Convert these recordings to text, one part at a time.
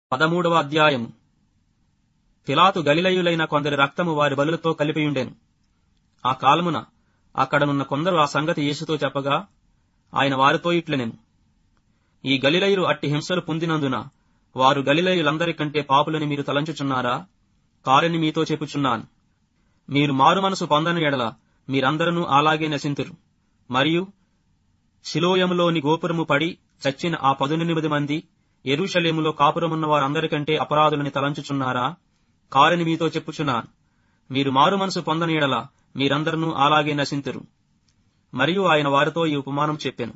పదమూడవ అధ్యాయము పిలాతు గలిలయులైన కొందరి రక్తము వారి బలులతో కలిపియుండెను ఆ కాలమున అక్కడనున్న కొందరు ఆ సంగతి యేసుతో చెప్పగా ఆయన వారితో ఇట్లనెను ఈ గలిలయులు అట్టి హింసలు పొందినందున వారు గలిలయులందరికంటే పాపులని మీరు తలంచుచున్నారా కారని మీతో చెప్పుచున్నాను మీరు మారు మనసు పొందని ఎడల మీరందరూ అలాగే నశింతురు మరియు శిలోయములోని గోపురము పడి చచ్చిన ఆ పదునెనిమిది మంది ఎరుషలేములో కాపురమున్న వారందరికంటే అపరాధులని తలంచుచున్నారా కారని మీతో చెప్పుచున్నాను మీరు మారు మనసు పొందని ఎడల మీరందరూ అలాగే నశింతురు మరియు ఆయన వారితో ఈ ఉపమానం చెప్పాను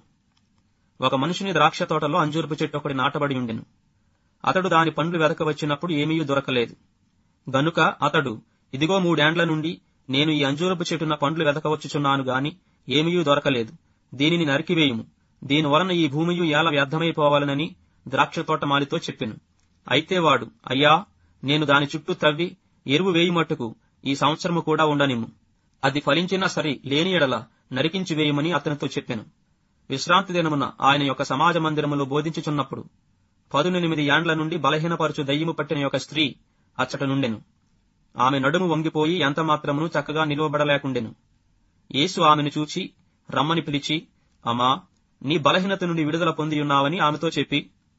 ఒక మనుషుని ద్రాక్ష తోటలో అంజూరపు చెట్టు ఒకటి నాటబడి ఉండెను అతడు దాని పండ్లు వెదక వచ్చినప్పుడు ఏమీ దొరకలేదు గనుక అతడు ఇదిగో మూడేండ్ల నుండి నేను ఈ అంజూరపు చెట్టున పండ్లు వెదకవచ్చుచున్నాను గాని ఏమీ దొరకలేదు దీనిని నరికివేయుము దీని వలన ఈ భూమియు ఎలా వ్యర్థమైపోవాలనని ద్రాక్ష తోట మాలితో చెప్పెను అయితే వాడు అయ్యా నేను దాని చుట్టూ త్రవ్వి ఎరువు వేయుమట్టుకు ఈ సంవత్సరము కూడా ఉండనిమ్ము అది ఫలించినా సరి లేని ఎడల నరికించి వేయమని అతనితో చెప్పెను విశ్రాంతి దినమున ఆయన యొక్క సమాజ మందిరములో బోధించుచున్నప్పుడు పదునెనిమిది యాండ్ల నుండి బలహీనపరచు దయ్యము పట్టిన యొక్క స్త్రీ అచ్చట నుండెను ఆమె నడుము వంగిపోయి ఎంత మాత్రమును చక్కగా నిలువబడలేకుండెను యేసు ఆమెను చూచి రమ్మని పిలిచి అమ్మా నీ బలహీనత నుండి విడుదల పొంది ఉన్నావని ఆమెతో చెప్పి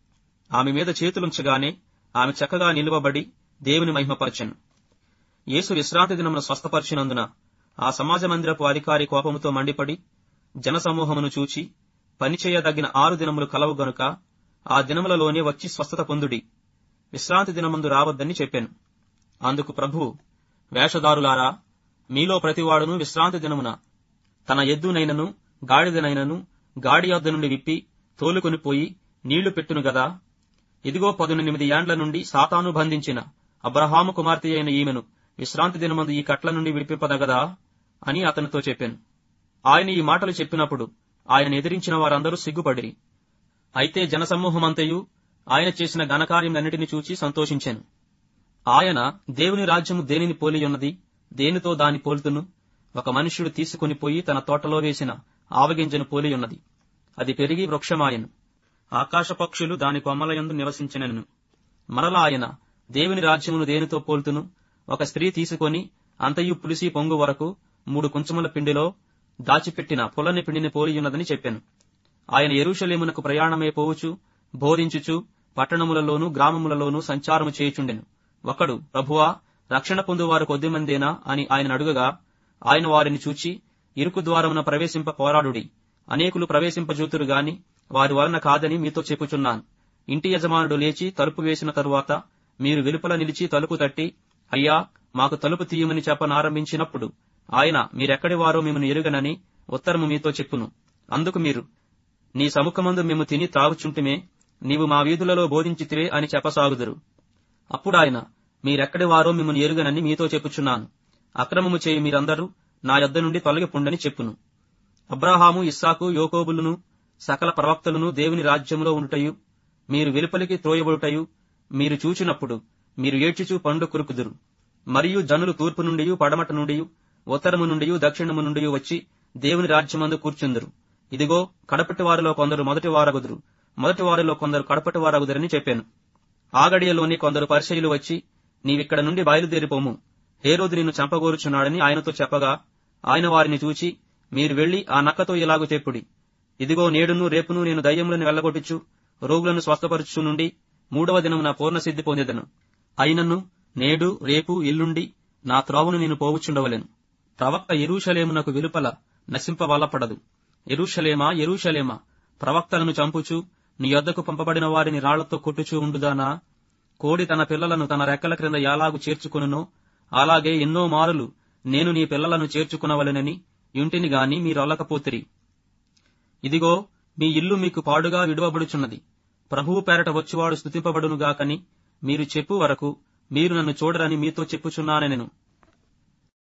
ఆమె మీద చేతులుంచగానే ఆమె చక్కగా నిలువబడి దేవుని మహిమపరచెను యేసు విశ్రాంతి దినమున స్వస్థపరిచినందున ఆ సమాజ మందిరపు అధికారి కోపముతో మండిపడి జనసమూహమును చూచి పనిచేయదగిన ఆరు దినములు కలవు గనుక ఆ దినములలోనే వచ్చి స్వస్థత పొందుడి విశ్రాంతి దినమందు రావద్దని చెప్పాను అందుకు ప్రభువు వేషధారులారా మీలో ప్రతివాడును విశ్రాంతి దినమున తన ఎద్దునైనను గాడిదనైనను గాడి యొద్ద నుండి విప్పి తోలుకొని పోయి నీళ్లు పెట్టును గదా ఇదిగో పదునెనిమిది యాండ్ల నుండి సాతాను బంధించిన అబ్రహాము కుమార్తె అయిన ఈమెను విశ్రాంతి దినమందు ఈ కట్ల నుండి విడిపింపదగదా అని అతనితో చెప్పాను ఆయన ఈ మాటలు చెప్పినప్పుడు ఆయన ఎదిరించిన వారందరూ సిగ్గుపడిరి అయితే జనసమూహమంతయు ఆయన చేసిన ఘనకార్యములన్నిటిని చూచి సంతోషించాను ఆయన దేవుని రాజ్యము దేనిని పోలియున్నది దేనితో దాని పోల్తును ఒక మనుష్యుడు తీసుకుని పోయి తన తోటలో వేసిన ఆవగింజను పోలియున్నది అది పెరిగి వృక్షమాయను ఆకాశ పక్షులు దాని కొమ్మలయందు నివసించినను మరలా ఆయన దేవుని రాజ్యమును దేనితో పోల్తును ఒక స్త్రీ తీసుకొని అంతయు పులిసి పొంగు వరకు మూడు కుంచముల పిండిలో దాచిపెట్టిన పులని పిండిని పోలియున్నదని చెప్పాను ఆయన ఎరుషలేమునకు ప్రయాణమే పోవుచు బోధించుచు పట్టణములలోను గ్రామములలోను సంచారము చేయుచుండెను ఒకడు ప్రభువా రక్షణ పొందువారు కొద్దిమందేనా అని ఆయన అడుగగా ఆయన వారిని చూచి ఇరుకు ద్వారమున ప్రవేశింప పోరాడుడి అనేకులు ప్రవేశింపజూతురు గాని వారి వలన కాదని మీతో చెప్పుచున్నాను ఇంటి యజమానుడు లేచి తలుపు వేసిన తరువాత మీరు వెలుపల నిలిచి తలుపు తట్టి అయ్యా మాకు తలుపు తీయమని చెప్పనారంభించినప్పుడు ఆయన మీరెక్కడి వారో మిమ్మల్ని ఎరుగనని ఉత్తరము మీతో చెప్పును అందుకు మీరు నీ సముఖమందు మేము తిని త్రాగుచుంటిమే నీవు మా వీధులలో బోధించితివే అని చెప్పసాగుదురు అప్పుడు ఆయన మీరెక్కడి వారో మిమ్మల్ని ఎరుగనని మీతో చెప్పుచున్నాను అక్రమము చేయి మీరందరూ నా యొద్ద నుండి తొలగిపుండని చెప్పును అబ్రాహాము ఇస్సాకు యోకోబులను సకల ప్రవక్తలను దేవుని రాజ్యములో ఉంటయు మీరు వెలుపలికి త్రోయబడుటయు మీరు చూచినప్పుడు మీరు ఏడ్చుచూ పండు కురుకుదురు మరియు జనులు తూర్పు నుండి పడమట నుండి ఉత్తరము నుండి దక్షిణము నుండి వచ్చి దేవుని రాజ్యమందు కూర్చుందురు ఇదిగో కడపటి వారిలో కొందరు మొదటి వారగుదురు మొదటి వారిలో కొందరు కడపటి వారగుదురని చెప్పాను ఆగడియలోని కొందరు పరిచయులు వచ్చి నీవిక్కడ నుండి బయలుదేరిపోము హేరోదు నిన్ను చంపగోరుచున్నాడని ఆయనతో చెప్పగా ఆయన వారిని చూచి మీరు వెళ్లి ఆ నక్కతో ఇలాగు చెప్పుడి ఇదిగో నేడును రేపును నేను దయ్యములను వెళ్లగొట్టుచు రోగులను స్వస్థపరచు నుండి మూడవ దినమున పూర్ణ సిద్ధి పొందేదను అయినను నేడు రేపు ఇల్లుండి నా త్రోవను నేను పోవుచుండవలెను ప్రవక్త ఎరూషలేమునకు వెలుపల నశింపవల్లపడదు ఎరూషలేమా ఎరూషలేమా ప్రవక్తలను చంపుచు నీ యొద్దకు పంపబడిన వారిని రాళ్లతో కొట్టుచూ ఉండుదానా కోడి తన పిల్లలను తన రెక్కల క్రింద ఎలాగు చేర్చుకునునో అలాగే ఎన్నో మారులు నేను నీ పిల్లలను చేర్చుకునవలెనని ఇంటిని గాని మీరొల్లకపోతిరి ఇదిగో మీ ఇల్లు మీకు పాడుగా విడువబడుచున్నది ప్రభువు పేరట వచ్చువాడు స్థుతింపబడునుగాకని మీరు చెప్పు వరకు మీరు నన్ను చూడరని మీతో చెప్పుచున్నానెను